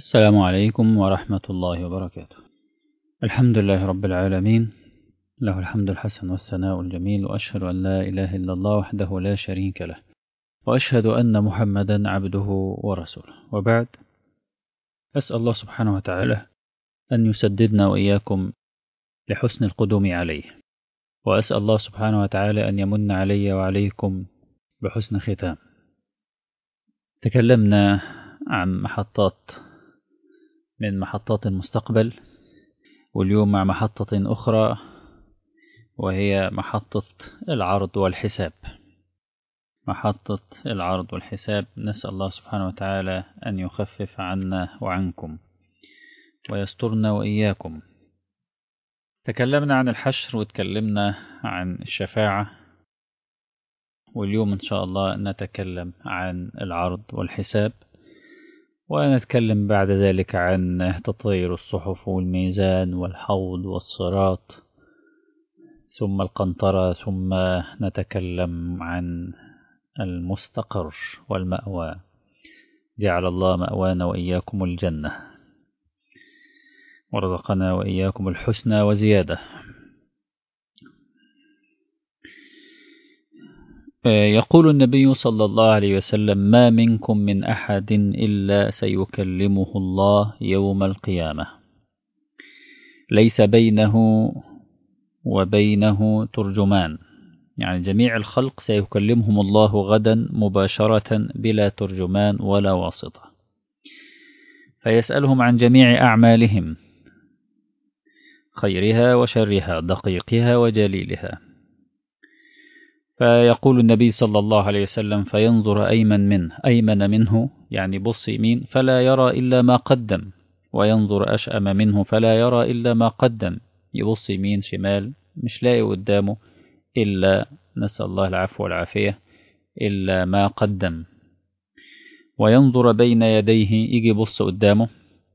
السلام عليكم ورحمة الله وبركاته الحمد لله رب العالمين له الحمد الحسن والثناء الجميل وأشهد أن لا إله إلا الله وحده لا شريك له وأشهد أن محمدا عبده ورسوله وبعد أسأل الله سبحانه وتعالى أن يسددنا وإياكم لحسن القدوم عليه وأسأل الله سبحانه وتعالى أن يمن علي وعليكم بحسن ختام تكلمنا عن محطات من محطات المستقبل واليوم مع محطة أخرى وهي محطة العرض والحساب محطة العرض والحساب نسأل الله سبحانه وتعالى أن يخفف عنا وعنكم ويسترنا وإياكم تكلمنا عن الحشر وتكلمنا عن الشفاعة واليوم إن شاء الله نتكلم عن العرض والحساب ونتكلم بعد ذلك عن تطير الصحف والميزان والحوض والصراط ثم القنطرة ثم نتكلم عن المستقر والمأوى جعل الله مأوانا وإياكم الجنة ورزقنا وإياكم الحسنى وزيادة يقول النبي صلى الله عليه وسلم ما منكم من أحد إلا سيكلمه الله يوم القيامة ليس بينه وبينه ترجمان يعني جميع الخلق سيكلمهم الله غدا مباشرة بلا ترجمان ولا واسطة فيسألهم عن جميع أعمالهم خيرها وشرها دقيقها وجليلها فيقول النبي صلى الله عليه وسلم فينظر أيمن منه أيمن منه يعني بص يمين فلا يرى إلا ما قدم وينظر أشأم منه فلا يرى إلا ما قدم يبص يمين شمال مش لاقي قدامه إلا نسأل الله العفو والعافية إلا ما قدم وينظر بين يديه يجي يبص قدامه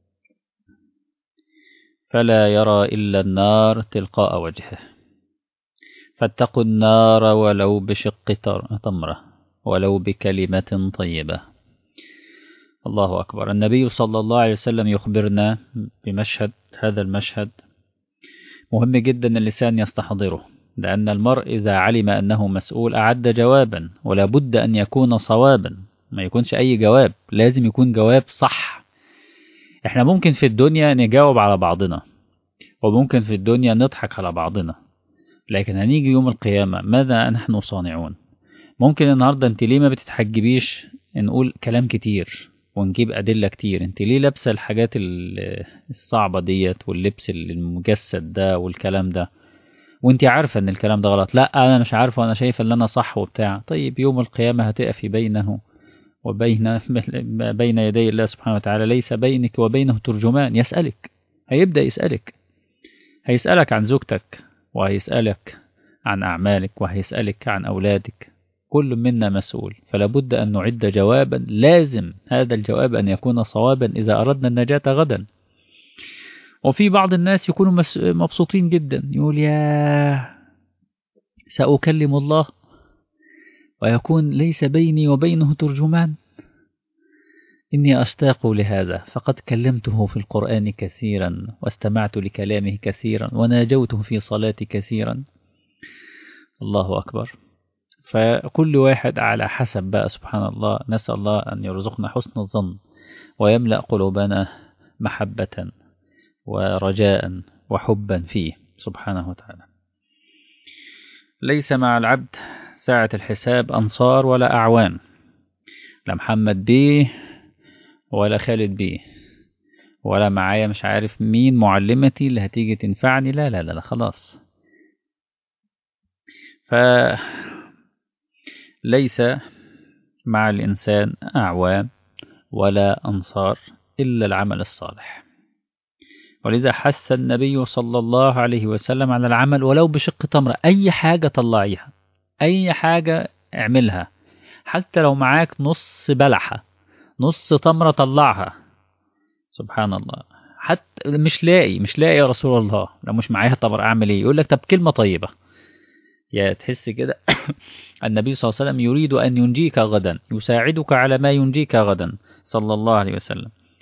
فلا يرى إلا النار تلقاء وجهه فاتقوا النار ولو بشق تمرة ولو بكلمة طيبة الله أكبر النبي صلى الله عليه وسلم يخبرنا بمشهد هذا المشهد مهم جدا اللسان يستحضره لأن المرء إذا علم أنه مسؤول أعد جوابا ولا بد أن يكون صوابا ما يكونش أي جواب لازم يكون جواب صح احنا ممكن في الدنيا نجاوب على بعضنا وممكن في الدنيا نضحك على بعضنا لكن هنيجي يوم القيامة ماذا نحن صانعون ممكن النهاردة انت ليه ما بتتحجبيش نقول كلام كتير ونجيب أدلة كتير انت ليه لابسة الحاجات الصعبة ديت واللبس المجسد ده والكلام ده وانت عارفة ان الكلام ده غلط لا انا مش عارفة وانا شايفة ان انا صح وبتاع طيب يوم القيامة هتقفي بينه وبين بين يدي الله سبحانه وتعالى ليس بينك وبينه ترجمان يسألك هيبدأ يسألك هيسألك عن زوجتك وهيسألك عن أعمالك وهيسألك عن أولادك كل منا مسؤول فلا بد أن نعد جوابا لازم هذا الجواب أن يكون صوابا إذا أردنا النجاة غدا وفي بعض الناس يكونوا مبسوطين جدا يقول يا سأكلم الله ويكون ليس بيني وبينه ترجمان إني أشتاق لهذا فقد كلمته في القرآن كثيرا واستمعت لكلامه كثيرا وناجوته في صلاتي كثيرا الله أكبر فكل واحد على حسب بقى سبحان الله نسأل الله أن يرزقنا حسن الظن ويملأ قلوبنا محبة ورجاء وحبا فيه سبحانه وتعالى ليس مع العبد ساعة الحساب أنصار ولا أعوان لا محمد بيه ولا خالد بيه ولا معايا مش عارف مين معلمتي اللي هتيجي تنفعني لا لا لا, لا خلاص فليس مع الإنسان أعوان ولا أنصار إلا العمل الصالح ولذا حث النبي صلى الله عليه وسلم على العمل ولو بشق تمرة أي حاجة طلعيها أي حاجة اعملها حتى لو معاك نص بلحة نص تمرة طلعها سبحان الله حتى مش لاقي مش لاقي يا رسول الله لو مش معايا تمر أعمل إيه يقول لك طب كلمة طيبة يا تحس كده النبي صلى الله عليه وسلم يريد أن ينجيك غدا يساعدك على ما ينجيك غدا صلى الله عليه وسلم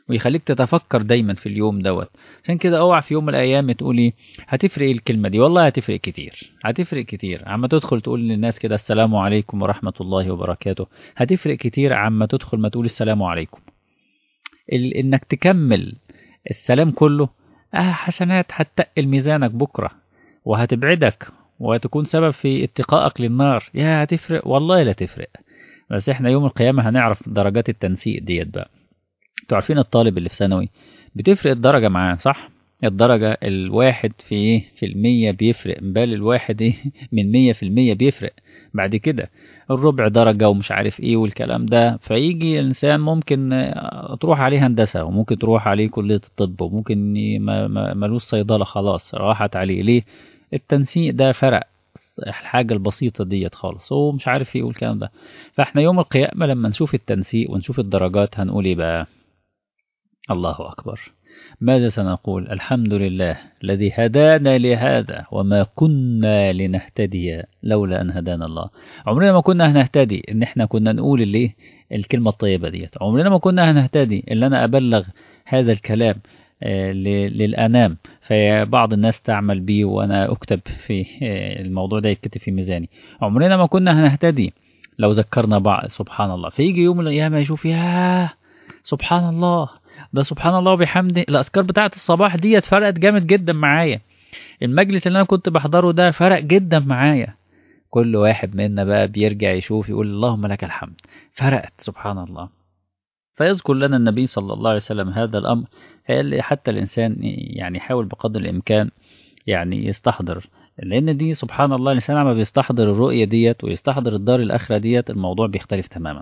ويخليك تتفكر دايما في اليوم دوت عشان كده اوعى في يوم من الايام تقولي هتفرق ايه الكلمه دي والله هتفرق كتير هتفرق كتير عما تدخل تقول للناس كده السلام عليكم ورحمه الله وبركاته هتفرق كتير عما تدخل ما تقول السلام عليكم ال... انك تكمل السلام كله اه حسنات هتقل ميزانك بكره وهتبعدك وهتكون سبب في اتقائك للنار يا هتفرق والله لا تفرق بس احنا يوم القيامه هنعرف درجات التنسيق ديت بقى انتوا عارفين الطالب اللي في ثانوي بتفرق الدرجة معاه صح؟ الدرجة الواحد في ايه في المية بيفرق بل الواحد ايه من مية في المية بيفرق بعد كده الربع درجة ومش عارف ايه والكلام ده فيجي الانسان ممكن تروح عليه هندسة وممكن تروح عليه كلية الطب وممكن ملوش صيدلة خلاص راحت عليه ليه التنسيق ده فرق الحاجة البسيطة ديت خالص هو مش عارف ايه والكلام ده فاحنا يوم القيامة لما نشوف التنسيق ونشوف الدرجات هنقول ايه بقى الله أكبر ماذا سنقول الحمد لله الذي هدانا لهذا وما كنا لنهتدي لولا أن هدانا الله عمرنا ما كنا هنهتدي إن إحنا كنا نقول اللي الكلمة الطيبة ديت عمرنا ما كنا هنهتدي إن أنا أبلغ هذا الكلام للأنام فبعض الناس تعمل بيه وأنا أكتب في الموضوع ده يتكتب في ميزاني عمرنا ما كنا هنهتدي لو ذكرنا بعض سبحان الله فيجي يوم القيامة يشوف ياه سبحان الله ده سبحان الله وبحمده الاذكار بتاعه الصباح ديت فرقت جامد جدا معايا المجلس اللي انا كنت بحضره ده فرق جدا معايا كل واحد منا بقى بيرجع يشوف يقول اللهم لك الحمد فرقت سبحان الله فيذكر لنا النبي صلى الله عليه وسلم هذا الامر حتى الانسان يعني يحاول بقدر الامكان يعني يستحضر لان دي سبحان الله الانسان عما بيستحضر الرؤيه ديت ويستحضر الدار الاخره ديت الموضوع بيختلف تماما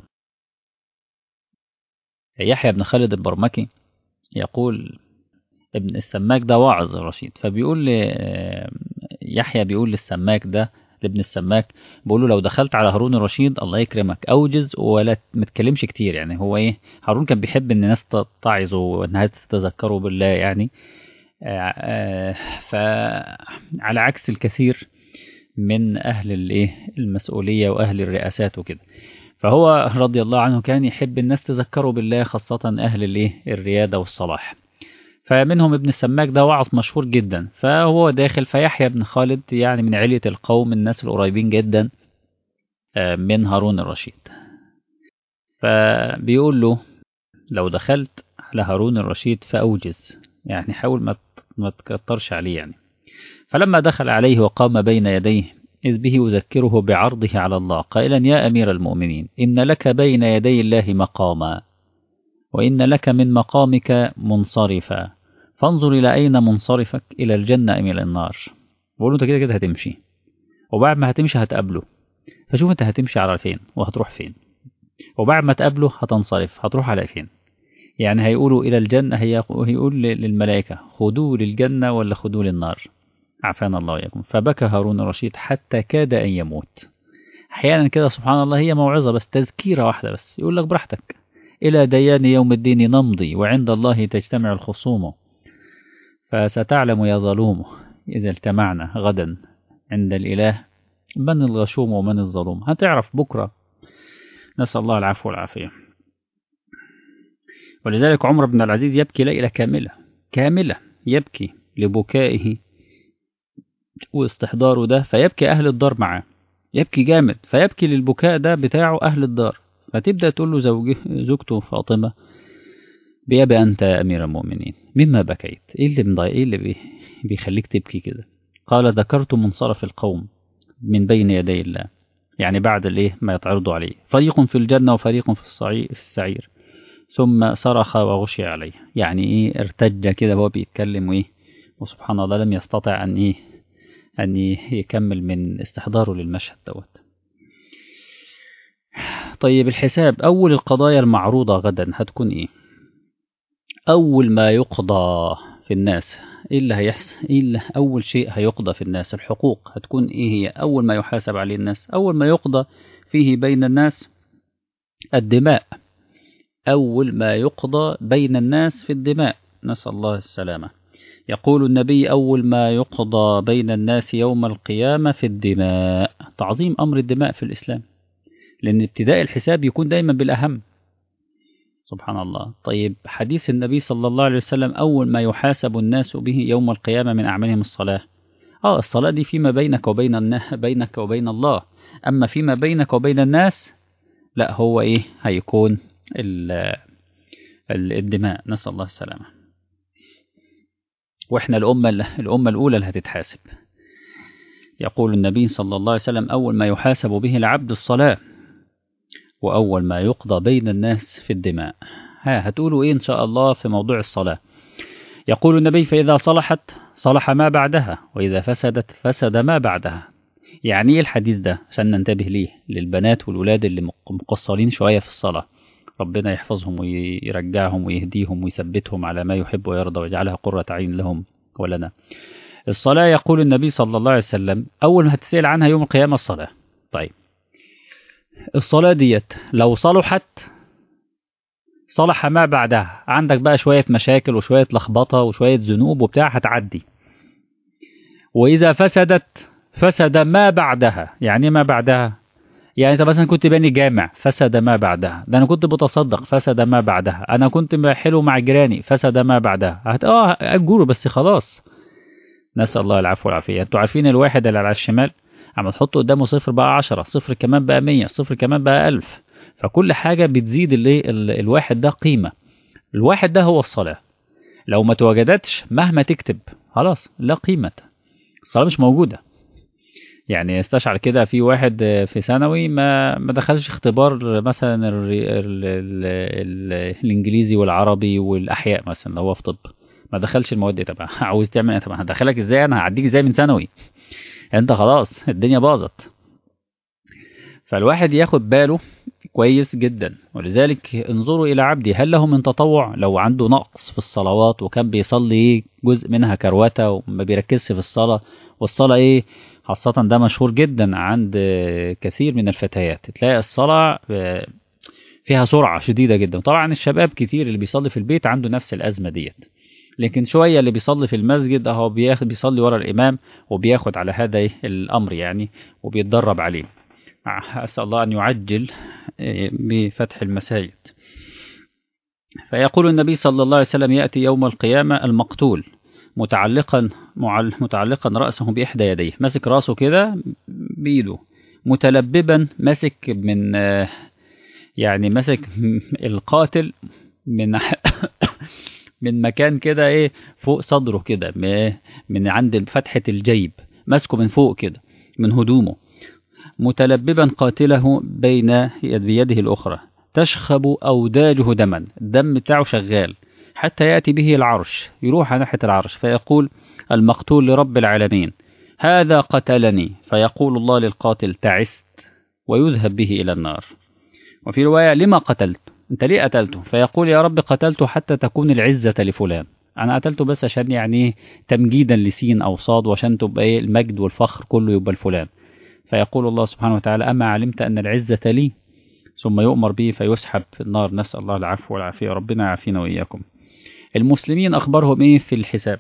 يحيى بن خالد البرمكي يقول ابن السماك ده واعظ رشيد فبيقول لي يحيى بيقول للسماك ده لابن السماك بيقول له لو دخلت على هارون الرشيد الله يكرمك اوجز ولا ما تتكلمش كتير يعني هو ايه هارون كان بيحب ان الناس تتعظه وانها تتذكره بالله يعني فعلى عكس الكثير من اهل الايه المسؤوليه واهل الرئاسات وكده فهو رضي الله عنه كان يحب الناس تذكروا بالله خاصة أهل الايه الريادة والصلاح فمنهم ابن السماك ده وعظ مشهور جدا فهو داخل فيحيى بن خالد يعني من علية القوم الناس القريبين جدا من هارون الرشيد فبيقول له لو دخلت على هارون الرشيد فأوجز يعني حاول ما تكترش عليه يعني فلما دخل عليه وقام بين يديه إذ به يذكره بعرضه على الله قائلا يا أمير المؤمنين إن لك بين يدي الله مقاما وإن لك من مقامك منصرفا فانظر إلى أين منصرفك إلى الجنة أم إلى النار بقول أنت كده كده هتمشي وبعد ما هتمشي هتقابله فشوف أنت هتمشي على فين وهتروح فين وبعد ما تقابله هتنصرف هتروح على فين يعني هيقولوا إلى الجنة هيقول للملائكة خذوه للجنة ولا خذوه للنار عافانا الله وإياكم فبكى هارون الرشيد حتى كاد أن يموت أحيانا كده سبحان الله هي موعظة بس تذكيرة واحدة بس يقول لك براحتك إلى ديان يوم الدين نمضي وعند الله تجتمع الخصوم فستعلم يا ظلوم إذا اجتمعنا غدا عند الإله من الغشوم ومن الظلوم هتعرف بكرة نسأل الله العفو والعافية ولذلك عمر بن العزيز يبكي ليلة كاملة كاملة يبكي لبكائه واستحضاره ده فيبكي أهل الدار معاه يبكي جامد فيبكي للبكاء ده بتاعه أهل الدار فتبدأ تقول له زوجه زوجته فاطمة بيابي أنت يا أمير المؤمنين مما بكيت إيه اللي مضايق إيه اللي بيخليك تبكي كده قال ذكرت منصرف القوم من بين يدي الله يعني بعد الايه ما يتعرضوا عليه فريق في الجنة وفريق في الصعير في السعير ثم صرخ وغشي عليه يعني ايه ارتج كده وهو بيتكلم وايه وسبحان الله لم يستطع ان ايه ان يكمل من استحضاره للمشهد دوت طيب الحساب اول القضايا المعروضة غدا هتكون ايه اول ما يقضى في الناس ايه اللي هيحصل ايه اللي اول شيء هيقضى في الناس الحقوق هتكون ايه هي اول ما يحاسب عليه الناس اول ما يقضى فيه بين الناس الدماء اول ما يقضى بين الناس في الدماء نسال الله السلامه يقول النبي اول ما يقضى بين الناس يوم القيامه في الدماء تعظيم امر الدماء في الاسلام لان ابتداء الحساب يكون دايما بالاهم سبحان الله طيب حديث النبي صلى الله عليه وسلم أول ما يحاسب الناس به يوم القيامة من أعمالهم الصلاة اه الصلاة دي فيما بينك وبين النه بينك وبين الله أما فيما بينك وبين الناس لا هو إيه هيكون الدماء نسأل الله السلامة وإحنا الأمة الأمة الأولى اللي هتتحاسب يقول النبي صلى الله عليه وسلم أول ما يحاسب به العبد الصلاة وأول ما يقضى بين الناس في الدماء ها هتقولوا إيه إن شاء الله في موضوع الصلاة يقول النبي فإذا صلحت صلح ما بعدها وإذا فسدت فسد ما بعدها يعني إيه الحديث ده عشان ننتبه ليه للبنات والولاد اللي مقصرين شوية في الصلاة ربنا يحفظهم ويرجعهم ويهديهم ويثبتهم على ما يحب ويرضى ويجعلها قرة عين لهم ولنا الصلاة يقول النبي صلى الله عليه وسلم أول ما هتسأل عنها يوم القيامة الصلاة طيب الصلاة ديت لو صلحت صلح ما بعدها عندك بقى شوية مشاكل وشوية لخبطة وشوية ذنوب وبتاع هتعدي وإذا فسدت فسد ما بعدها يعني ما بعدها يعني انت مثلا كنت باني جامع فسد ما بعدها ده انا كنت بتصدق فسد ما بعدها انا كنت حلو مع جيراني فسد ما بعدها هت... اه اجور بس خلاص نسال الله العفو والعافيه انتوا عارفين الواحد اللي على الشمال اما تحط قدامه صفر بقى 10 صفر كمان بقى 100 صفر كمان بقى 1000 فكل حاجه بتزيد اللي ال... الواحد ده قيمه الواحد ده هو الصلاه لو ما تواجدتش مهما تكتب خلاص لا قيمه الصلاه مش موجوده يعني استشعر كده في واحد في ثانوي ما ما دخلش اختبار مثلا ال ال ال ال الانجليزي والعربي والاحياء مثلا لو هو في طب ما دخلش المواد دي طبعا عاوز تعمل ايه طبعا هدخلك ازاي انا هعديك ازاي من ثانوي انت خلاص الدنيا باظت فالواحد ياخد باله كويس جدا ولذلك انظروا الى عبدي هل له من تطوع لو عنده نقص في الصلوات وكان بيصلي جزء منها كروته وما بيركزش في الصلاه والصلاه ايه خاصة ده مشهور جدا عند كثير من الفتيات تلاقي الصلاة فيها سرعة شديدة جدا طبعا الشباب كتير اللي بيصلي في البيت عنده نفس الأزمة ديت لكن شوية اللي بيصلي في المسجد اهو بياخد بيصلي ورا الإمام وبياخد على هذا الأمر يعني وبيتدرب عليه أسأل الله أن يعجل بفتح المساجد فيقول النبي صلى الله عليه وسلم يأتي يوم القيامة المقتول متعلقا متعلقا رأسه بإحدى يديه ماسك راسه كده بإيده متلببا ماسك من يعني ماسك القاتل من من مكان كده ايه فوق صدره كده من عند فتحة الجيب ماسكه من فوق كده من هدومه متلببا قاتله بين بيده الأخرى تشخب أوداجه دما الدم بتاعه شغال حتى يأتي به العرش يروح ناحية العرش فيقول المقتول لرب العالمين هذا قتلني فيقول الله للقاتل تعست ويذهب به إلى النار وفي رواية لما قتلت انت ليه قتلته فيقول يا رب قتلته حتى تكون العزة لفلان انا قتلته بس عشان يعني تمجيدا لسين او صاد وعشان تبقى ايه المجد والفخر كله يبقى الفلان فيقول الله سبحانه وتعالى اما علمت ان العزة لي ثم يؤمر به فيسحب في النار نسأل الله العفو والعافية ربنا يعافينا وإياكم المسلمين أخبارهم إيه في الحساب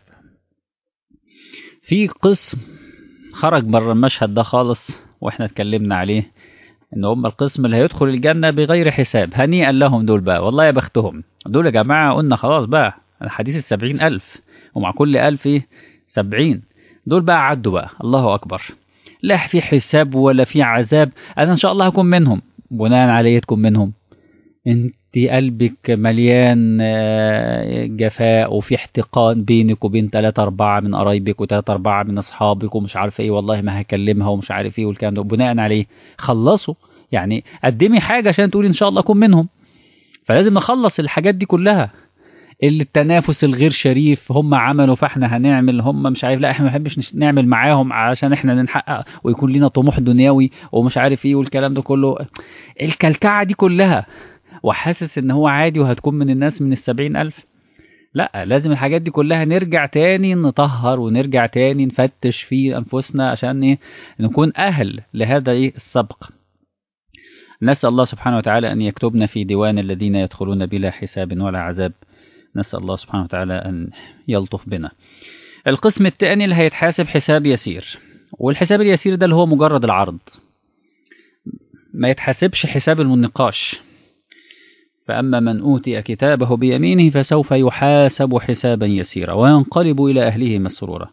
في قسم خرج بره المشهد ده خالص واحنا اتكلمنا عليه ان هم القسم اللي هيدخل الجنة بغير حساب هنيئا لهم دول بقى والله يا بختهم دول يا جماعة قلنا خلاص بقى الحديث السبعين ألف ومع كل ألف إيه سبعين دول بقى عدوا بقى الله أكبر لا في حساب ولا في عذاب أنا إن شاء الله هكون منهم بناء عليه تكون منهم انت قلبك مليان جفاء وفي احتقان بينك وبين ثلاثة أربعة من قرايبك وثلاثة أربعة من أصحابك ومش عارف إيه والله ما هكلمها ومش عارف إيه والكلام ده بناء عليه خلصوا يعني قدمي حاجة عشان تقولي إن شاء الله أكون منهم فلازم نخلص الحاجات دي كلها اللي التنافس الغير شريف هم عملوا فاحنا هنعمل هم مش عارف لا احنا ما بنحبش نعمل معاهم عشان احنا نحقق ويكون لنا طموح دنيوي ومش عارف ايه والكلام ده كله الكلكعه دي كلها وحاسس ان هو عادي وهتكون من الناس من السبعين ألف لا لازم الحاجات دي كلها نرجع تاني نطهر ونرجع تاني نفتش في أنفسنا عشان إيه نكون أهل لهذا إيه السبق نسأل الله سبحانه وتعالى أن يكتبنا في ديوان الذين يدخلون بلا حساب ولا عذاب نسأل الله سبحانه وتعالى أن يلطف بنا القسم الثاني اللي هيتحاسب حساب يسير والحساب اليسير ده اللي هو مجرد العرض ما يتحاسبش حساب النقاش فأما من أوتي كتابه بيمينه فسوف يحاسب حسابا يسيرا وينقلب إلى أهله مسرورا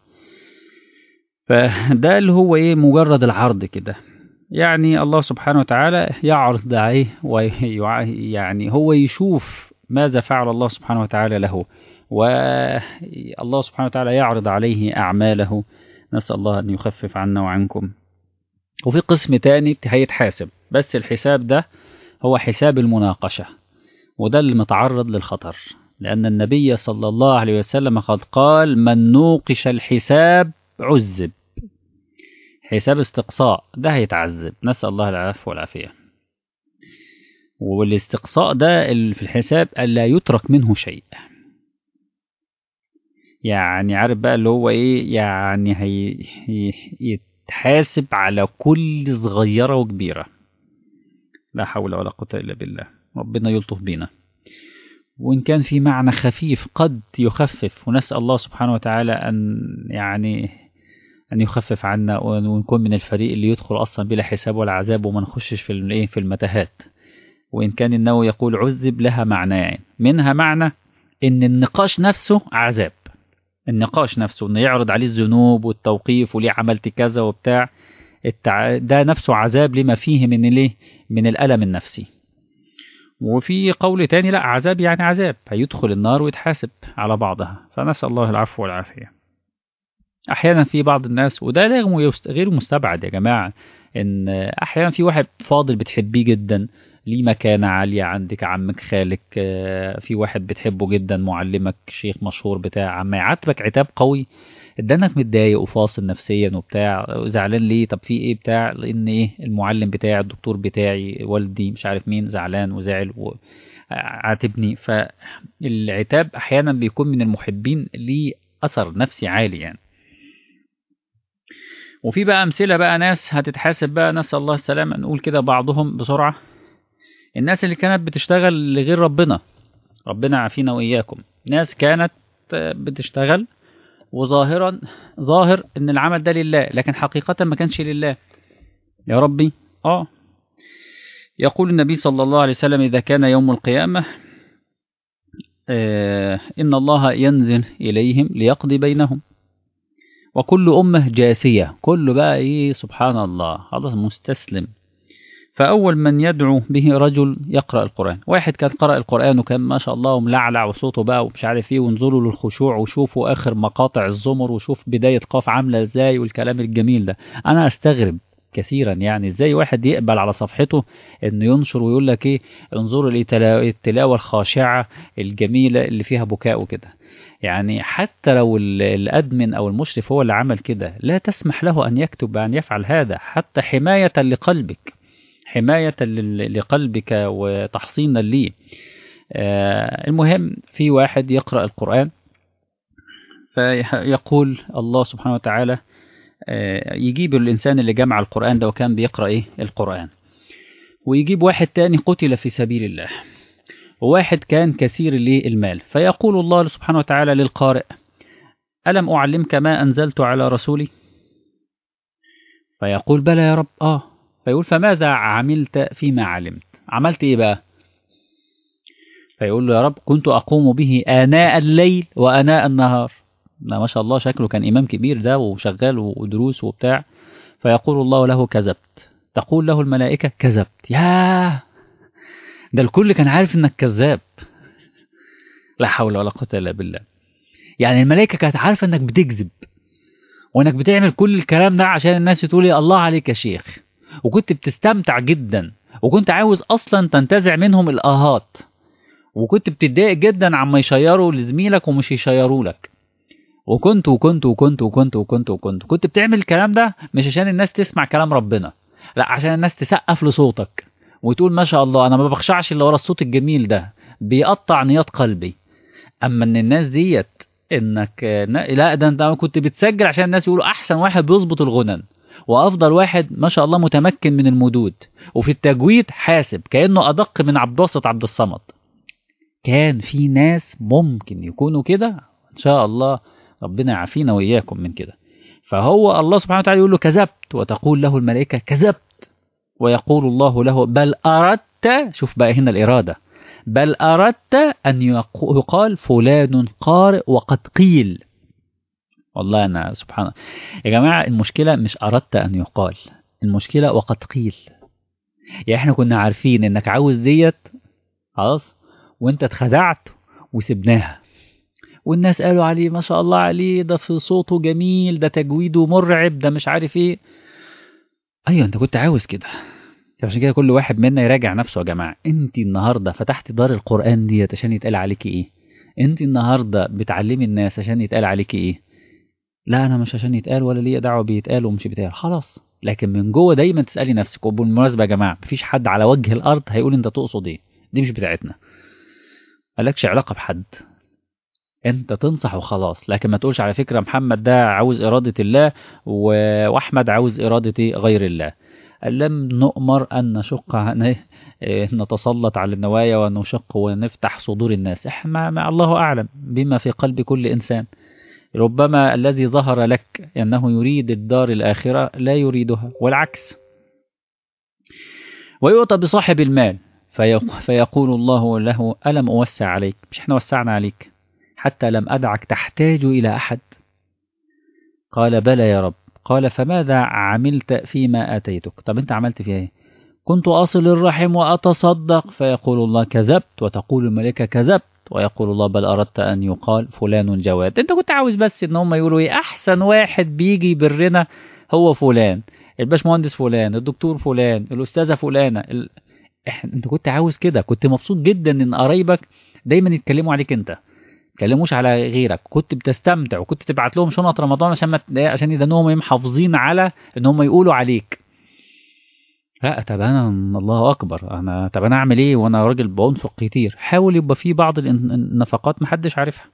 فده اللي هو إيه مجرد العرض كده يعني الله سبحانه وتعالى يعرض عليه ويعني هو يشوف ماذا فعل الله سبحانه وتعالى له والله سبحانه وتعالى يعرض عليه أعماله نسأل الله أن يخفف عنا وعنكم وفي قسم تاني هيتحاسب بس الحساب ده هو حساب المناقشة وده اللي متعرض للخطر لأن النبي صلى الله عليه وسلم قد قال من نوقش الحساب عذب حساب استقصاء ده هيتعذب نسأل الله العفو والعافية والاستقصاء ده في الحساب ألا يترك منه شيء يعني عارف بقى اللي هو ايه يعني هي يتحاسب على كل صغيرة وكبيرة لا حول ولا قوة إلا بالله ربنا يلطف بينا وإن كان في معنى خفيف قد يخفف ونسأل الله سبحانه وتعالى أن يعني أن يخفف عنا ونكون من الفريق اللي يدخل أصلا بلا حساب ولا عذاب وما نخشش في الإيه في المتاهات وإن كان النووي يقول عذب لها معنيين منها معنى إن النقاش نفسه عذاب النقاش نفسه إنه يعرض عليه الذنوب والتوقيف وليه عملت كذا وبتاع التع... ده نفسه عذاب لما فيه من ليه من الألم النفسي وفي قول تاني لا عذاب يعني عذاب هيدخل النار ويتحاسب على بعضها فنسأل الله العفو والعافية أحيانا في بعض الناس وده غير مستبعد يا جماعة إن أحيانا في واحد فاضل بتحبيه جدا ليه مكانة عالية عندك عمك خالك في واحد بتحبه جدا معلمك شيخ مشهور بتاع عما يعاتبك عتاب قوي ادانك متضايق وفاصل نفسيا وبتاع زعلان ليه طب في ايه بتاع لان ايه المعلم بتاعي الدكتور بتاعي والدي مش عارف مين زعلان وزعل وعاتبني فالعتاب احيانا بيكون من المحبين ليه اثر نفسي عالي يعني وفي بقى امثله بقى ناس هتتحاسب بقى نسال الله السلامه نقول كده بعضهم بسرعه الناس اللي كانت بتشتغل لغير ربنا ربنا عافينا واياكم ناس كانت بتشتغل وظاهرا ظاهر ان العمل ده لله لكن حقيقة ما كانش لله يا ربي اه يقول النبي صلى الله عليه وسلم إذا كان يوم القيامة آه إن الله ينزل إليهم ليقضي بينهم وكل أمة جاثية كل بقى إيه سبحان الله خلاص مستسلم فأول من يدعو به رجل يقرأ القرآن واحد كان قرأ القرآن وكان ما شاء الله وملعلع وصوته بقى ومش عارف ايه وانظروا للخشوع وشوفوا آخر مقاطع الزمر وشوف بداية قاف عاملة ازاي والكلام الجميل ده أنا أستغرب كثيرا يعني ازاي واحد يقبل على صفحته انه ينشر ويقول لك ايه انظروا للتلاوة الخاشعة الجميلة اللي فيها بكاء وكده يعني حتى لو الادمن او المشرف هو اللي عمل كده لا تسمح له ان يكتب بان يفعل هذا حتى حماية لقلبك حماية لقلبك وتحصينا ليه آه المهم في واحد يقرأ القرآن فيقول الله سبحانه وتعالى آه يجيب الإنسان اللي جمع القرآن ده وكان بيقرأ إيه القرآن ويجيب واحد تاني قتل في سبيل الله وواحد كان كثير المال فيقول الله سبحانه وتعالى للقارئ ألم أعلمك ما أنزلت على رسولي فيقول بلى يا رب آه فيقول فماذا عملت فيما علمت عملت ايه بقى فيقول له يا رب كنت أقوم به آناء الليل وآناء النهار ما شاء الله شكله كان إمام كبير ده وشغال ودروس وبتاع فيقول الله له كذبت تقول له الملائكة كذبت ياه ده الكل كان عارف انك كذاب لا حول ولا قوة إلا بالله يعني الملائكة كانت عارفة انك بتكذب وانك بتعمل كل الكلام ده عشان الناس تقول الله عليك يا شيخ وكنت بتستمتع جدا وكنت عاوز اصلا تنتزع منهم الاهات وكنت بتتضايق جدا عما يشيروا لزميلك ومش يشيروا لك وكنت وكنت وكنت وكنت وكنت وكنت كنت بتعمل الكلام ده مش عشان الناس تسمع كلام ربنا لا عشان الناس تسقف لصوتك وتقول ما شاء الله انا ما بخشعش الا ورا الصوت الجميل ده بيقطع نيات قلبي اما ان الناس ديت انك لا ده انت كنت بتسجل عشان الناس يقولوا احسن واحد بيظبط الغنن وافضل واحد ما شاء الله متمكن من المدود وفي التجويد حاسب كانه ادق من عبد الباسط عبد الصمد كان في ناس ممكن يكونوا كده ان شاء الله ربنا يعافينا واياكم من كده فهو الله سبحانه وتعالى يقول له كذبت وتقول له الملائكه كذبت ويقول الله له بل اردت شوف بقى هنا الاراده بل أردت أن يقال فلان قارئ وقد قيل والله أنا سبحان الله يا جماعة المشكلة مش أردت أن يقال المشكلة وقد قيل يعني احنا كنا عارفين انك عاوز ديت خلاص وانت اتخدعت وسبناها والناس قالوا عليه ما شاء الله عليه ده في صوته جميل ده تجويده مرعب ده مش عارف ايه ايوه انت كنت عاوز كده عشان كده كل واحد منا يراجع نفسه يا جماعه انت النهارده فتحت دار القران ديت عشان يتقال عليكي ايه انت النهارده بتعلمي الناس عشان يتقال عليكي ايه لا انا مش عشان يتقال ولا ليا دعوه بيتقال ومش بيتقال خلاص لكن من جوه دايما تسالي نفسك وبالمناسبه يا جماعه مفيش حد على وجه الارض هيقول انت تقصد ايه دي مش بتاعتنا مالكش علاقه بحد انت تنصح وخلاص لكن ما تقولش على فكره محمد ده عاوز اراده الله واحمد عاوز اراده غير الله لم نؤمر ان نشق نتسلط على النوايا ونشق ونفتح صدور الناس احنا مع الله اعلم بما في قلب كل انسان ربما الذي ظهر لك أنه يريد الدار الآخرة لا يريدها والعكس ويؤتى بصاحب المال فيقول الله له ألم أوسع عليك مش احنا وسعنا عليك حتى لم أدعك تحتاج إلى أحد قال بلى يا رب قال فماذا عملت فيما آتيتك طب أنت عملت فيها ايه كنت أصل الرحم وأتصدق فيقول الله كذبت وتقول الملائكة كذبت ويقول الله بل أردت أن يقال فلان جواد أنت كنت عاوز بس إن هم يقولوا إيه أحسن واحد بيجي يبرنا هو فلان الباشمهندس فلان الدكتور فلان الأستاذة فلانة ال... أنت كنت عاوز كده كنت مبسوط جدا إن قرايبك دايما يتكلموا عليك أنت يتكلموش على غيرك كنت بتستمتع وكنت تبعت لهم شنط رمضان عشان ما عشان يدنهم محافظين على ان هم يقولوا عليك لا طب انا الله اكبر انا طب انا اعمل ايه وانا راجل بنفق كتير حاول يبقى في بعض النفقات محدش عارفها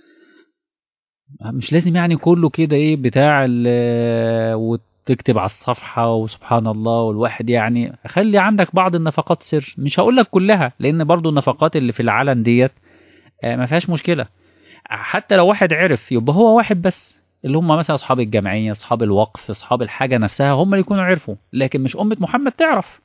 مش لازم يعني كله كده ايه بتاع وتكتب على الصفحة وسبحان الله والواحد يعني خلي عندك بعض النفقات سر مش هقول لك كلها لان برضو النفقات اللي في العلن ديت ما فيهاش مشكلة حتى لو واحد عرف يبقى هو واحد بس اللي هم مثلا اصحاب الجمعيه اصحاب الوقف اصحاب الحاجه نفسها هم اللي يكونوا عرفوا لكن مش امه محمد تعرف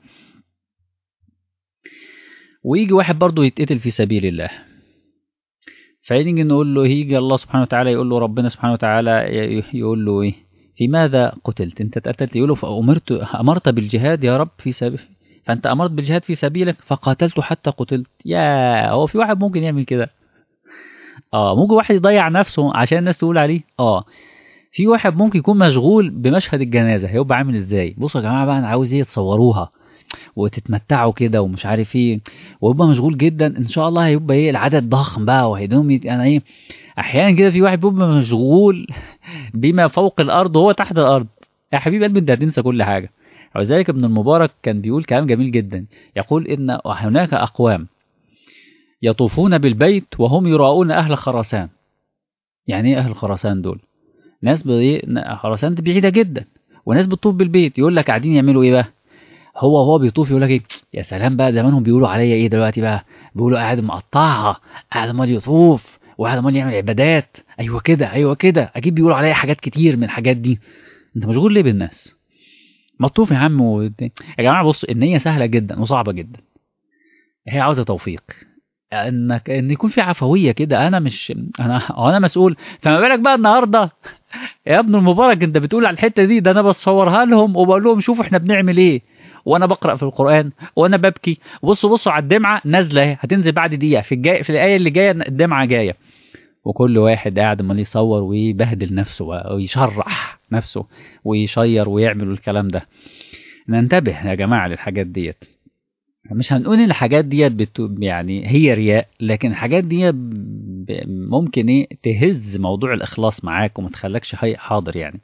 ويجي واحد برضه يتقتل في سبيل الله فيجي نقول له يجي الله سبحانه وتعالى يقول له ربنا سبحانه وتعالى يقول له ايه في ماذا قتلت انت اتقتلت يقول له فامرت امرت بالجهاد يا رب في سبيل فانت امرت بالجهاد في سبيلك فقاتلت حتى قتلت يا هو في واحد ممكن يعمل كده اه ممكن واحد يضيع نفسه عشان الناس تقول عليه اه في واحد ممكن يكون مشغول بمشهد الجنازه هيبقى عامل ازاي بصوا يا جماعه بقى انا عاوز ايه تصوروها وتتمتعوا كده ومش عارف ايه ويبقى مشغول جدا ان شاء الله هيبقى ايه العدد ضخم بقى وهيدوم يت... انا ايه احيانا كده في واحد بيبقى مشغول بما فوق الارض وهو تحت الارض يا حبيب قلبي انت هتنسى كل حاجه ولذلك ابن المبارك كان بيقول كلام جميل جدا يقول ان هناك اقوام يطوفون بالبيت وهم يراؤون أهل خراسان يعني ايه أهل خراسان دول ناس بي... خراسان دي بعيدة جدا وناس بتطوف بالبيت يقول لك قاعدين يعملوا ايه بقى هو هو بيطوف يقول لك ايه يا سلام بقى زمانهم بيقولوا عليا ايه دلوقتي بقى بيقولوا قاعد مقطعها قاعد امال يطوف وقاعد امال يعمل عبادات ايوه كده ايوه كده اكيد بيقولوا عليا حاجات كتير من الحاجات دي انت مشغول ليه بالناس مطوف يا عم و... يا جماعه بص النيه سهله جدا وصعبه جدا هي عاوزه توفيق انك ان يكون في عفويه كده انا مش انا انا مسؤول فما بالك بقى النهارده يا ابن المبارك انت بتقول على الحته دي ده انا بصورها لهم وبقول لهم شوفوا احنا بنعمل ايه وانا بقرا في القران وانا ببكي بصوا بصوا على الدمعه نازله اهي هتنزل بعد دقيقه في الجاي في الايه اللي جايه الدمعه جايه وكل واحد قاعد امال يصور ويبهدل نفسه ويشرح نفسه ويشير ويعمل الكلام ده ننتبه يا جماعه للحاجات ديت مش هنقول ان الحاجات ديت بت... يعني هي رياء لكن الحاجات دي ب... ممكن ايه تهز موضوع الاخلاص معاك وما تخلكش حاضر يعني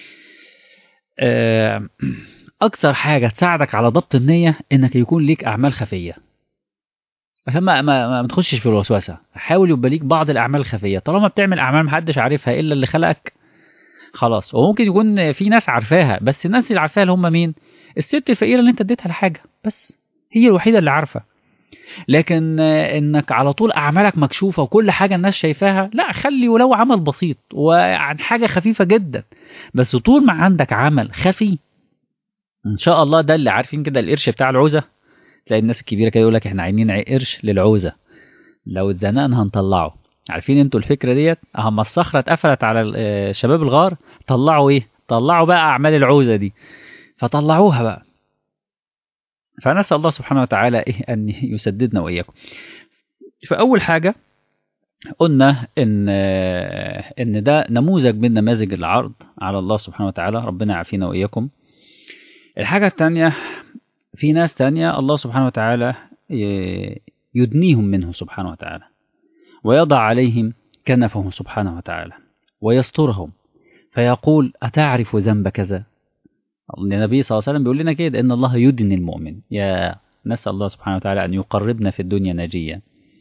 اكثر حاجه تساعدك على ضبط النيه انك يكون ليك اعمال خفيه عشان ما ما, ما تخشش في الوسوسه حاول يبقى ليك بعض الاعمال الخفيه طالما بتعمل اعمال محدش عارفها الا اللي خلقك خلاص وممكن يكون في ناس عارفاها بس الناس اللي عارفاها اللي هم مين الست الفقيره اللي انت اديتها الحاجه بس هي الوحيده اللي عارفه لكن انك على طول اعمالك مكشوفه وكل حاجه الناس شايفاها لا خلي ولو عمل بسيط وعن حاجه خفيفه جدا بس طول ما عندك عمل خفي ان شاء الله ده اللي عارفين كده القرش بتاع العوزه تلاقي الناس الكبيرة كده يقول لك احنا عايزين قرش للعوزة لو اتزنقنا هنطلعه عارفين انتوا الفكرة ديت اما الصخرة اتقفلت على ال- شباب الغار طلعوا ايه طلعوا بقى اعمال العوزة دي فطلعوها بقى فنسأل الله سبحانه وتعالى إيه أن يسددنا وإياكم فأول حاجة قلنا إن إن ده نموذج من نماذج العرض على الله سبحانه وتعالى ربنا يعافينا وإياكم الحاجة الثانية في ناس تانية الله سبحانه وتعالى ي- يدنيهم منه سبحانه وتعالى ويضع عليهم كنفه سبحانه وتعالى ويسترهم فيقول أتعرف ذنب كذا النبي صلى الله عليه وسلم بيقول لنا كده ان الله يدني المؤمن يا نسال الله سبحانه وتعالى ان يقربنا في الدنيا ناجيا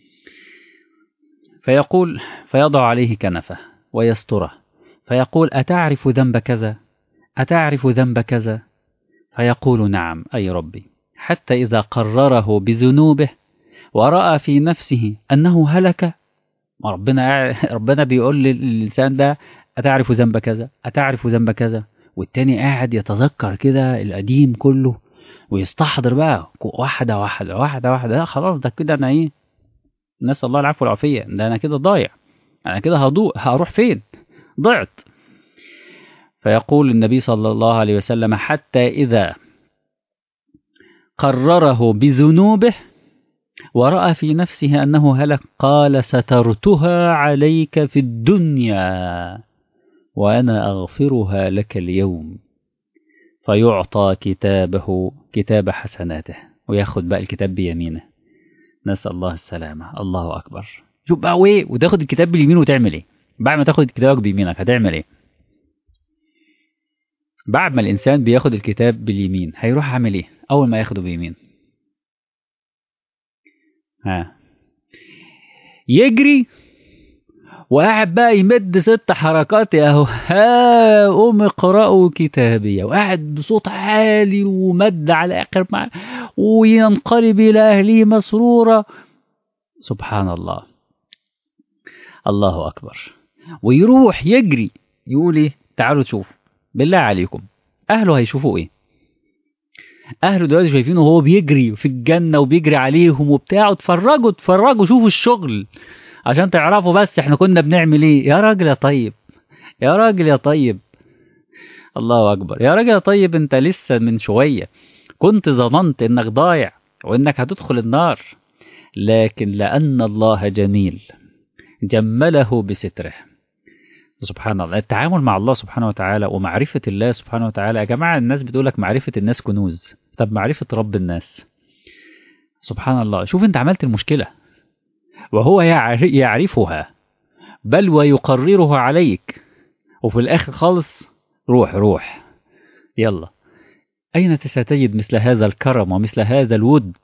فيقول فيضع عليه كنفه ويستره فيقول اتعرف ذنب كذا اتعرف ذنب كذا فيقول نعم اي ربي حتى اذا قرره بذنوبه وراى في نفسه انه هلك ربنا ربنا بيقول للانسان ده اتعرف ذنب كذا اتعرف ذنب كذا والتاني قاعد يتذكر كده القديم كله ويستحضر بقى واحدة واحدة واحدة واحدة لا خلاص ده كده أنا إيه نسأل الله العفو والعافية ده أنا كده ضايع أنا كده هضوء هروح فين ضعت فيقول النبي صلى الله عليه وسلم حتى إذا قرره بذنوبه ورأى في نفسه أنه هلك قال سترتها عليك في الدنيا وأنا أغفرها لك اليوم فيعطى كتابه كتاب حسناته وياخد بقى الكتاب بيمينه نسأل الله السلامة الله أكبر شوف بقى وإيه وتاخد الكتاب باليمين وتعمل إيه بعد ما تاخد كتابك بيمينك هتعمل إيه بعد ما الإنسان بياخد الكتاب باليمين هيروح عامل إيه أول ما ياخده بيمين ها يجري وقاعد بقى يمد ست حركات اهو ها قوم اقرأوا كتابي وقاعد بصوت عالي ومد على اخر مع وينقلب الى اهله مسرورا سبحان الله الله اكبر ويروح يجري يقول ايه تعالوا تشوفوا بالله عليكم اهله هيشوفوا ايه اهله دلوقتي شايفينه وهو بيجري في الجنه وبيجري عليهم وبتاع اتفرجوا اتفرجوا شوفوا الشغل عشان تعرفوا بس احنا كنا بنعمل ايه يا راجل يا طيب يا راجل يا طيب الله اكبر يا راجل يا طيب انت لسه من شويه كنت ظننت انك ضايع وانك هتدخل النار لكن لان الله جميل جمله بستره سبحان الله التعامل مع الله سبحانه وتعالى ومعرفة الله سبحانه وتعالى يا جماعة الناس بتقولك معرفة الناس كنوز طب معرفة رب الناس سبحان الله شوف انت عملت المشكلة وهو يعرفها بل ويقررها عليك وفي الآخر خالص روح روح يلا أين ستجد مثل هذا الكرم ومثل هذا الود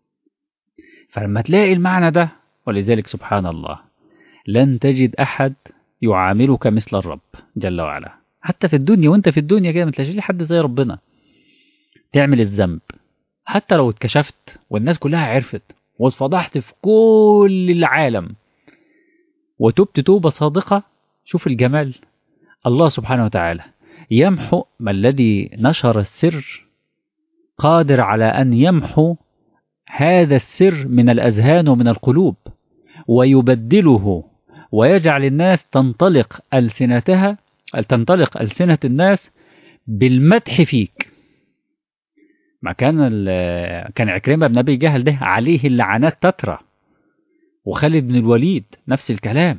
فلما تلاقي المعنى ده ولذلك سبحان الله لن تجد أحد يعاملك مثل الرب جل وعلا حتى في الدنيا وانت في الدنيا كده ما تلاقيش حد زي ربنا تعمل الذنب حتى لو اتكشفت والناس كلها عرفت واتفضحت في كل العالم وتبت توبة صادقة شوف الجمال الله سبحانه وتعالى يمحو ما الذي نشر السر قادر على أن يمحو هذا السر من الأذهان ومن القلوب ويبدله ويجعل الناس تنطلق ألسنتها تنطلق ألسنة الناس بالمدح فيك ما كان كان عكرمة بن أبي جهل ده عليه اللعنات تترى وخالد بن الوليد نفس الكلام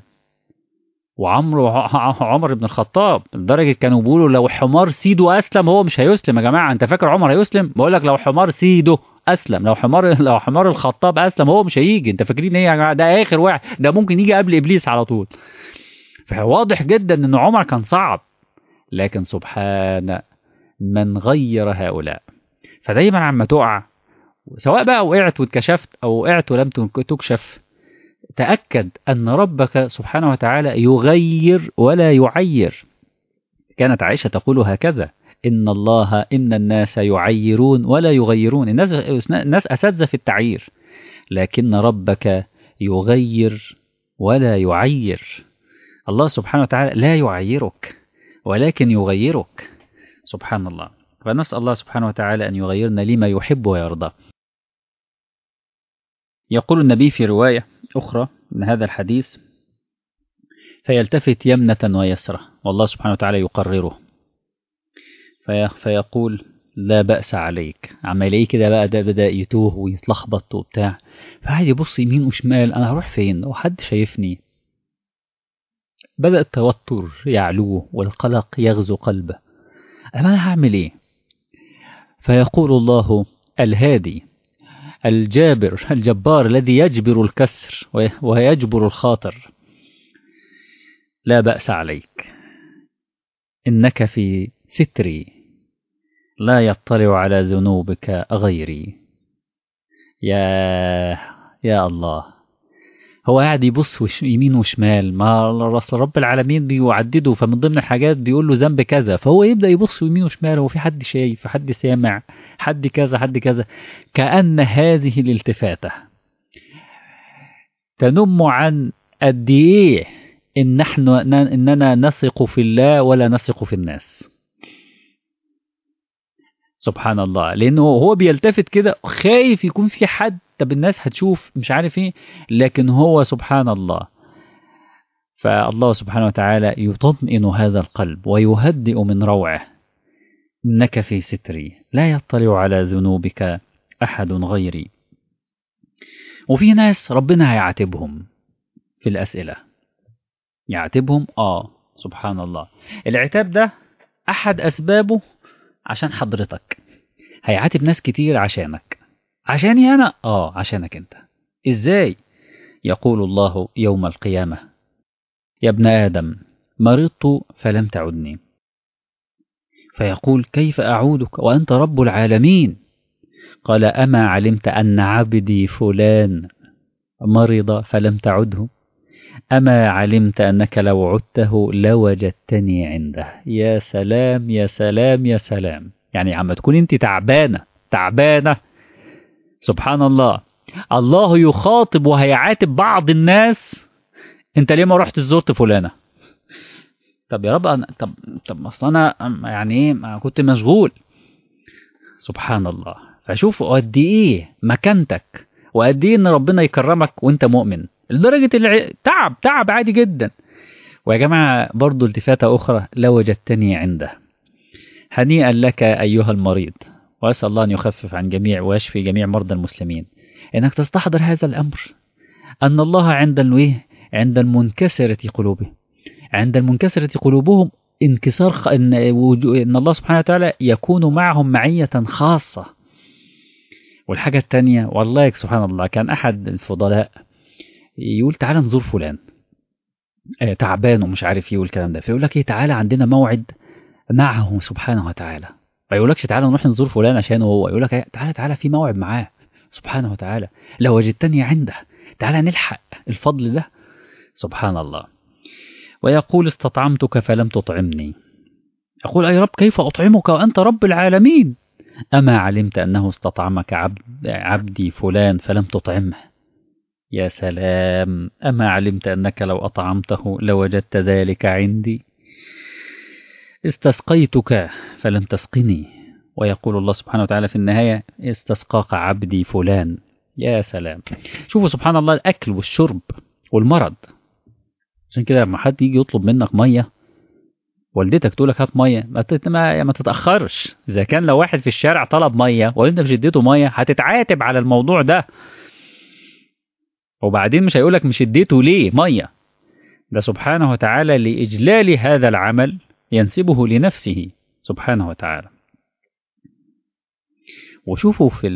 وعمرو عمر بن الخطاب لدرجة كانوا بيقولوا لو حمار سيده أسلم هو مش هيسلم يا جماعة أنت فاكر عمر هيسلم؟ بقول لك لو حمار سيده أسلم لو حمار لو حمار الخطاب أسلم هو مش هيجي أنت فاكرين إيه يا جماعة ده آخر واحد ده ممكن يجي قبل إبليس على طول فواضح جدا إن عمر كان صعب لكن سبحان من غير هؤلاء فدايما عما تقع سواء بقى وقعت واتكشفت أو وقعت ولم تكشف تأكد أن ربك سبحانه وتعالى يغير ولا يعير كانت عائشة تقول هكذا إن الله إن الناس يعيرون ولا يغيرون الناس, الناس أساتذة في التعيير لكن ربك يغير ولا يعير الله سبحانه وتعالى لا يعيرك ولكن يغيرك سبحان الله فنسأل الله سبحانه وتعالى أن يغيرنا لما يحب ويرضى يقول النبي في رواية أخرى من هذا الحديث فيلتفت يمنة ويسرة والله سبحانه وتعالى يقرره في فيقول لا بأس عليك عمال كده بقى ده بدأ يتوه ويتلخبط وبتاع فقعد يبص يمين وشمال أنا هروح فين وحد شايفني بدأ التوتر يعلوه والقلق يغزو قلبه أما أنا هعمل إيه فيقول الله الهادي الجابر الجبار الذي يجبر الكسر ويجبر الخاطر لا بأس عليك إنك في ستري لا يطلع على ذنوبك غيري يا يا الله هو قاعد يبص وش يمين وشمال ما رب العالمين بيعدده فمن ضمن الحاجات بيقول له ذنب كذا فهو يبدا يبص يمين وشمال هو في حد شايف حد سامع حد كذا حد كذا كأن هذه الالتفاتة تنم عن قد ايه ان نحن اننا نثق في الله ولا نثق في الناس سبحان الله لانه هو بيلتفت كده خايف يكون في حد طب الناس هتشوف مش عارف ايه لكن هو سبحان الله فالله سبحانه وتعالى يطمئن هذا القلب ويهدئ من روعه انك في ستري لا يطلع على ذنوبك احد غيري وفي ناس ربنا هيعاتبهم في الاسئله يعاتبهم اه سبحان الله العتاب ده احد اسبابه عشان حضرتك هيعاتب ناس كتير عشانك عشاني أنا؟ آه عشانك أنت إزاي؟ يقول الله يوم القيامة يا ابن آدم مرضت فلم تعدني فيقول كيف أعودك وأنت رب العالمين قال أما علمت أن عبدي فلان مرض فلم تعده أما علمت أنك لو عدته لوجدتني عنده يا سلام يا سلام يا سلام يعني عم تكون أنت تعبانة تعبانة سبحان الله الله يخاطب وهيعاتب بعض الناس انت ليه ما رحت زرت فلانه طب يا رب أنا طب طب اصل انا يعني ايه كنت مشغول سبحان الله فشوف قد ايه مكانتك وقد ايه ان ربنا يكرمك وانت مؤمن لدرجه الع... تعب تعب عادي جدا ويا جماعه برضو التفاته اخرى لوجدتني عنده هنيئا لك ايها المريض وأسأل الله أن يخفف عن جميع ويشفي جميع مرضى المسلمين إنك تستحضر هذا الأمر أن الله عند الويه عند المنكسرة قلوبهم عند المنكسرة قلوبهم انكسار خ... إن... إن الله سبحانه وتعالى يكون معهم معية خاصة والحاجة الثانية والله سبحان الله كان أحد الفضلاء يقول تعالى نزور فلان آه تعبان ومش عارف ايه والكلام ده فيقول لك ايه تعالى عندنا موعد معه سبحانه وتعالى ما يقولكش تعالى نروح نزور فلان عشان هو يقول لك تعالى تعالى في موعد معاه سبحانه وتعالى لو وجدتني عنده تعالى نلحق الفضل ده سبحان الله ويقول استطعمتك فلم تطعمني يقول أي رب كيف أطعمك وأنت رب العالمين أما علمت أنه استطعمك عبد عبدي فلان فلم تطعمه يا سلام أما علمت أنك لو أطعمته لوجدت ذلك عندي استسقيتك فلم تسقني ويقول الله سبحانه وتعالى في النهاية استسقاك عبدي فلان يا سلام شوفوا سبحان الله الأكل والشرب والمرض عشان كده لما حد يجي يطلب منك مية والدتك تقول لك هات مية ما, ما, ما تتأخرش إذا كان لو واحد في الشارع طلب مية وأنت مش اديته مية هتتعاتب على الموضوع ده وبعدين مش هيقولك مش اديته ليه مية ده سبحانه وتعالى لإجلال هذا العمل ينسبه لنفسه سبحانه وتعالى وشوفوا في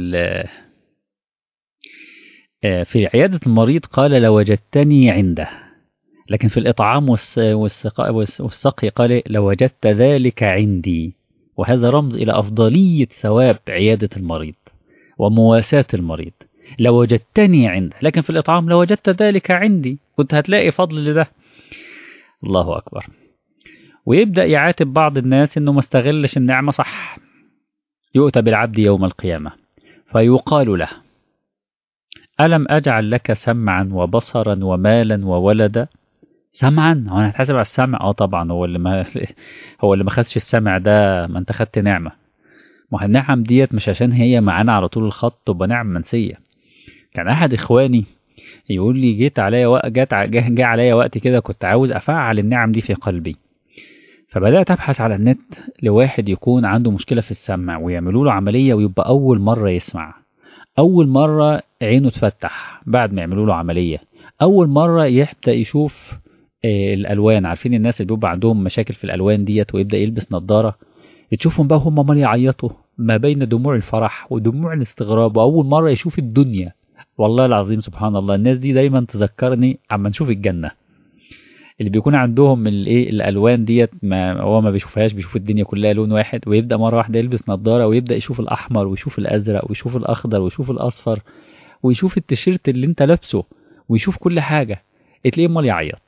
في عيادة المريض قال لوجدتني عنده لكن في الإطعام والسقي قال لوجدت ذلك عندي وهذا رمز إلى أفضلية ثواب عيادة المريض ومواساة المريض لوجدتني عنده لكن في الإطعام لوجدت ذلك عندي كنت هتلاقي فضل لده الله أكبر ويبدأ يعاتب بعض الناس إنه ما استغلش النعمة صح يؤتى بالعبد يوم القيامة فيقال له ألم أجعل لك سمعا وبصرا ومالا وولدا سمعا هو انا هتحاسب على السمع اه طبعا هو اللي ما هو اللي ما خدش السمع ده ما انت خدت نعمه ما هي النعم ديت مش عشان هي معانا على طول الخط تبقى نعم منسيه كان احد اخواني يقول لي جيت عليا وقت جات ع- جه جه عليا وقت كده كنت عاوز افعل النعم دي في قلبي فبدات ابحث على النت لواحد يكون عنده مشكله في السمع ويعملوا له عمليه ويبقى اول مره يسمع اول مره عينه تفتح بعد ما يعملوا له عمليه اول مره يبدا يشوف آه، الالوان عارفين الناس اللي بيبقى عندهم مشاكل في الالوان ديت ويبدا يلبس نظاره تشوفهم بقى هم مال يعيطوا ما بين دموع الفرح ودموع الاستغراب واول مره يشوف الدنيا والله العظيم سبحان الله الناس دي دايما تذكرني عما نشوف الجنه اللي بيكون عندهم الايه الالوان ديت ما هو ما بيشوفهاش بيشوف الدنيا كلها لون واحد ويبدا مره واحده يلبس نظاره ويبدا يشوف الاحمر ويشوف الازرق ويشوف الاخضر ويشوف الاصفر ويشوف التيشيرت اللي انت لابسه ويشوف كل حاجه تلاقيه امال يعيط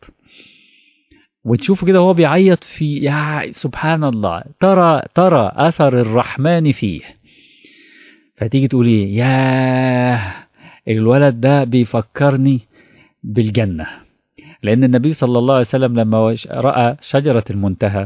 وتشوفه كده وهو بيعيط في يا سبحان الله ترى ترى اثر الرحمن فيه فتيجي تقول ايه ياه الولد ده بيفكرني بالجنه لأن النبي صلى الله عليه وسلم لما وش- رأى شجرة المنتهى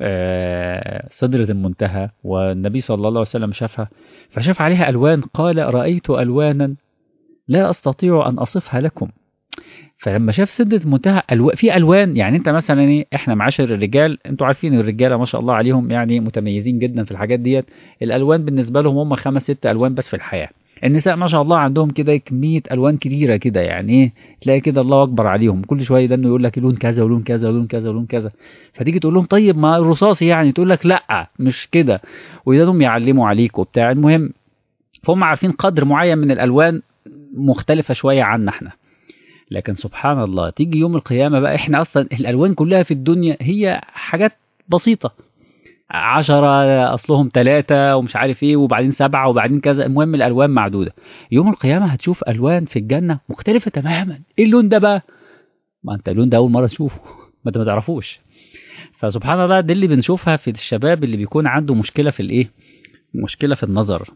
آه، سدرة المنتهى والنبي صلى الله عليه وسلم شافها فشاف عليها ألوان قال رأيت ألوانا لا أستطيع أن أصفها لكم فلما شاف سدرة المنتهى ألو... في ألوان يعني أنت مثلا إيه إحنا معاشر الرجال أنتوا عارفين الرجالة ما شاء الله عليهم يعني متميزين جدا في الحاجات ديت الألوان بالنسبة لهم هم خمس ست ألوان بس في الحياة النساء ما شاء الله عندهم كده كمية ألوان كتيرة كده يعني إيه تلاقي كده الله أكبر عليهم كل شوية ده إنه يقول لك لون كذا ولون كذا ولون كذا ولون كذا فتيجي تقول لهم طيب ما الرصاصي يعني تقول لك لأ مش كده ويقعدوا يعلموا عليك وبتاع المهم فهم عارفين قدر معين من الألوان مختلفة شوية عنا احنا لكن سبحان الله تيجي يوم القيامة بقى احنا أصلا الألوان كلها في الدنيا هي حاجات بسيطة عشرة أصلهم ثلاثة ومش عارف إيه وبعدين سبعة وبعدين كذا المهم الألوان معدودة يوم القيامة هتشوف ألوان في الجنة مختلفة تماما إيه اللون ده بقى؟ ما أنت اللون ده أول مرة تشوفه ما أنت ما تعرفوش فسبحان الله دي اللي بنشوفها في الشباب اللي بيكون عنده مشكلة في الإيه؟ مشكلة في النظر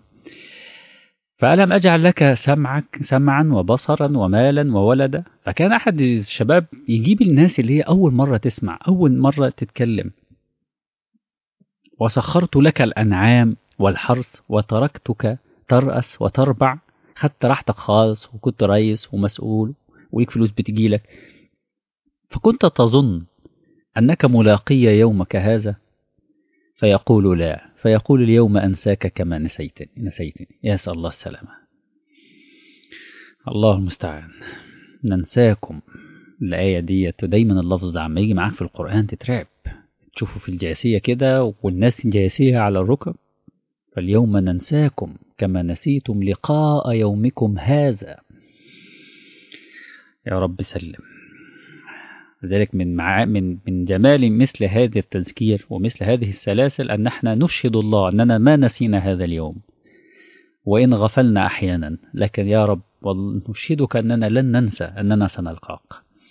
فألم أجعل لك سمعك سمعا وبصرا ومالا وولدا فكان أحد الشباب يجيب الناس اللي هي أول مرة تسمع أول مرة تتكلم وسخرت لك الأنعام والحرث وتركتك ترأس وتربع خدت راحتك خالص وكنت ريس ومسؤول وليك فلوس بتجيلك فكنت تظن أنك ملاقي يومك هذا فيقول لا فيقول اليوم أنساك كما نسيتني نسيتني يسأل الله السلامة الله المستعان ننساكم الآية ديت ودايما اللفظ ده عما يجي معاك في القرآن تترعب تشوفه في الجاسية كده والناس جاسية على الركب فاليوم ننساكم كما نسيتم لقاء يومكم هذا يا رب سلم لذلك من مع من من جمال مثل هذا التذكير ومثل هذه السلاسل ان احنا نشهد الله اننا ما نسينا هذا اليوم وان غفلنا احيانا لكن يا رب نشهدك اننا لن ننسى اننا سنلقاك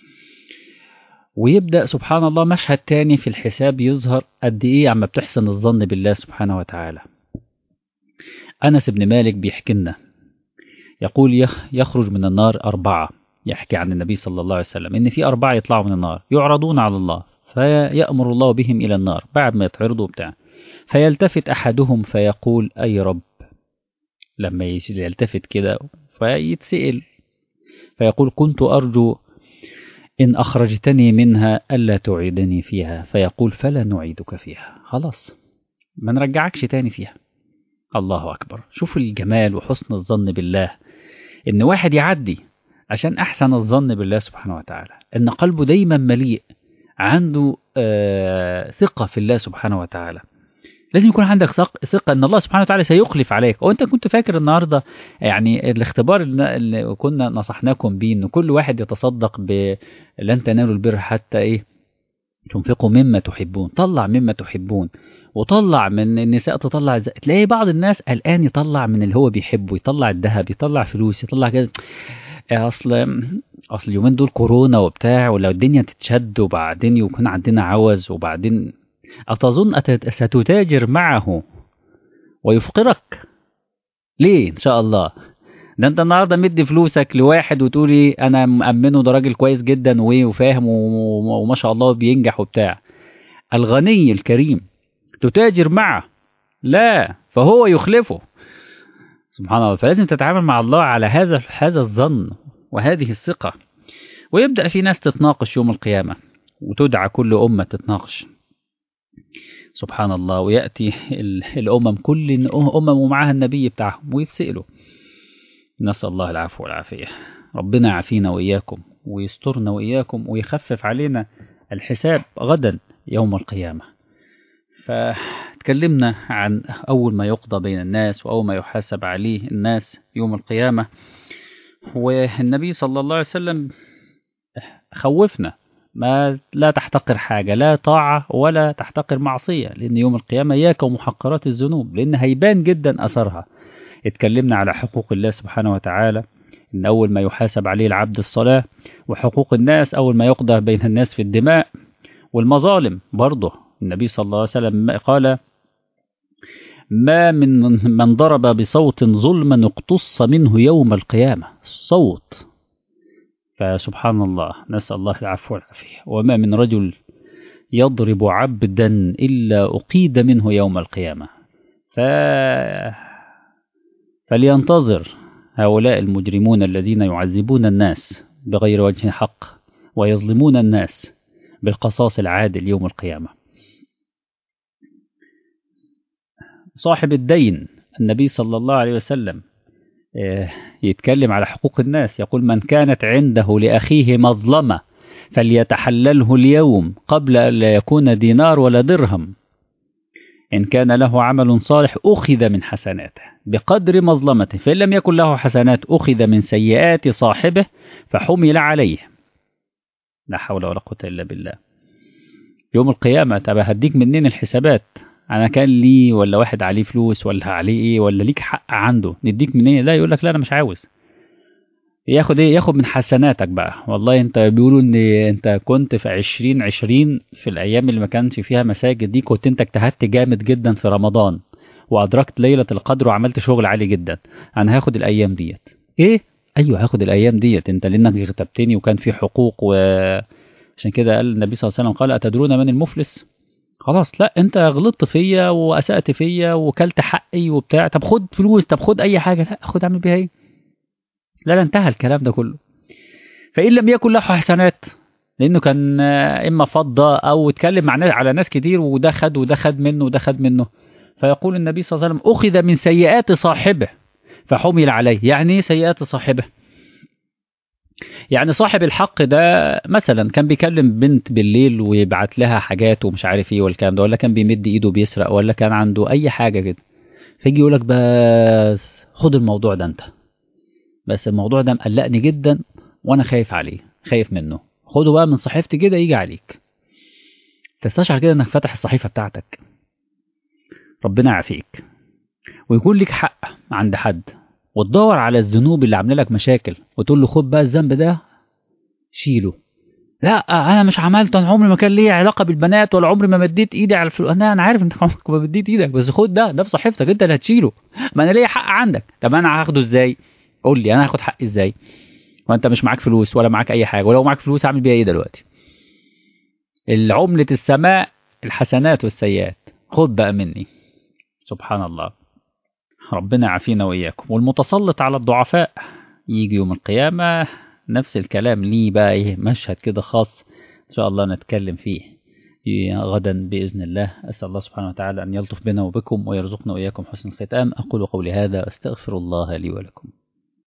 ويبدا سبحان الله مشهد تاني في الحساب يظهر قد ايه عما بتحسن الظن بالله سبحانه وتعالى انس بن مالك بيحكي لنا يقول يخرج من النار اربعه يحكي عن النبي صلى الله عليه وسلم ان في اربعه يطلعوا من النار يعرضون على الله فيامر الله بهم الى النار بعد ما يتعرضوا بتاع فيلتفت احدهم فيقول اي رب لما يلتفت كده فيتسال فيقول كنت ارجو ان اخرجتني منها الا تعيدني فيها فيقول فلا نعيدك فيها خلاص ما نرجعكش تاني فيها الله اكبر شوف الجمال وحسن الظن بالله ان واحد يعدي عشان أحسن الظن بالله سبحانه وتعالى إن قلبه دايما مليء عنده آه ثقة في الله سبحانه وتعالى لازم يكون عندك ثقة إن الله سبحانه وتعالى سيخلف عليك وأنت كنت فاكر النهاردة يعني الاختبار اللي كنا نصحناكم بيه إن كل واحد يتصدق ب لن تنالوا البر حتى إيه تنفقوا مما تحبون طلع مما تحبون وطلع من النساء تطلع زي. تلاقي بعض الناس الآن يطلع من اللي هو بيحبه يطلع الذهب يطلع فلوس يطلع كده اصل اصل اليومين دول كورونا وبتاع ولو الدنيا تتشد وبعدين يكون عندنا عوز وبعدين أتظن ستتاجر معه ويفقرك ليه إن شاء الله ده أنت النهاردة مدي فلوسك لواحد وتقولي أنا مأمنه ده راجل كويس جدا وفاهم وما شاء الله بينجح وبتاع الغني الكريم تتاجر معه لا فهو يخلفه سبحان الله فلازم تتعامل مع الله على هذا هذا الظن وهذه الثقة ويبدأ في ناس تتناقش يوم القيامة وتدعى كل أمة تتناقش سبحان الله ويأتي الأمم كل أمم ومعها النبي بتاعهم ويتسألوا نسأل الله العفو والعافية ربنا يعافينا وإياكم ويسترنا وإياكم ويخفف علينا الحساب غدا يوم القيامة فتكلمنا عن أول ما يقضى بين الناس وأول ما يحاسب عليه الناس يوم القيامة والنبي صلى الله عليه وسلم خوفنا ما لا تحتقر حاجة لا طاعة ولا تحتقر معصية لأن يوم القيامة إياك ومحقرات الذنوب لأن هيبان جدا أثرها اتكلمنا على حقوق الله سبحانه وتعالى إن أول ما يحاسب عليه العبد الصلاة وحقوق الناس أول ما يقضى بين الناس في الدماء والمظالم برضه النبي صلى الله عليه وسلم قال ما من من ضرب بصوت ظلما اقتص منه يوم القيامة صوت فسبحان الله نسأل الله العفو والعافية وما من رجل يضرب عبدا إلا أقيد منه يوم القيامة ف... فلينتظر هؤلاء المجرمون الذين يعذبون الناس بغير وجه حق ويظلمون الناس بالقصاص العادل يوم القيامة صاحب الدين النبي صلى الله عليه وسلم يتكلم على حقوق الناس يقول من كانت عنده لأخيه مظلمة فليتحلله اليوم قبل أن لا يكون دينار ولا درهم إن كان له عمل صالح أخذ من حسناته بقدر مظلمته فإن لم يكن له حسنات أخذ من سيئات صاحبه فحمل عليه لا حول ولا قوة إلا بالله يوم القيامة طب هديك منين الحسابات انا كان لي ولا واحد عليه فلوس ولا عليه ايه ولا ليك حق عنده نديك منين لا يقول لك لا انا مش عاوز ياخد ايه ياخد من حسناتك بقى والله انت بيقولوا ان انت كنت في عشرين عشرين في الايام اللي ما كانش فيها مساجد دي كنت انت اجتهدت جامد جدا في رمضان وادركت ليله القدر وعملت شغل عالي جدا انا هاخد الايام ديت ايه ايوه هاخد الايام ديت انت لانك اغتبتني وكان في حقوق و عشان كده قال النبي صلى الله عليه وسلم قال اتدرون من المفلس خلاص لا انت غلطت فيا واسأت فيا وكلت حقي وبتاع طب خد فلوس طب خد اي حاجه لا خد اعمل بيها ايه لا لا انتهى الكلام ده كله فان لم يكن له حسنات لانه كان اما فضه او اتكلم مع ناس على ناس كتير وده خد وده خد منه وده خد منه فيقول النبي صلى الله عليه وسلم اخذ من سيئات صاحبه فحمل عليه يعني ايه سيئات صاحبه يعني صاحب الحق ده مثلا كان بيكلم بنت بالليل ويبعت لها حاجات ومش عارف ايه والكلام ده ولا كان بيمد ايده بيسرق ولا كان عنده اي حاجه كده فيجي يقول لك بس خد الموضوع ده انت بس الموضوع ده مقلقني جدا وانا خايف عليه خايف منه خده بقى من صحيفتي كده يجي عليك تستشعر كده انك فاتح الصحيفه بتاعتك ربنا يعافيك ويكون لك حق عند حد وتدور على الذنوب اللي عامله لك مشاكل وتقول له خد بقى الذنب ده شيله لا انا مش عملت انا عمري ما كان ليا علاقه بالبنات ولا عمري ما مديت ايدي على الفلوس انا انا عارف انت عمرك ما مديت ايدك بس خد ده ده في صحيفتك انت اللي هتشيله ما انا ليا حق عندك طب انا هاخده ازاي قول لي انا هاخد حقي ازاي وانت مش معاك فلوس ولا معاك اي حاجه ولو معاك فلوس اعمل بيها ايه دلوقتي العمله السماء الحسنات والسيئات خد بقى مني سبحان الله ربنا يعافينا وإياكم والمتسلط على الضعفاء يجي يوم القيامة نفس الكلام ليه بقى إيه مشهد كده خاص إن شاء الله نتكلم فيه غدا بإذن الله أسأل الله سبحانه وتعالى أن يلطف بنا وبكم ويرزقنا وإياكم حسن الختام أقول قولي هذا أستغفر الله لي ولكم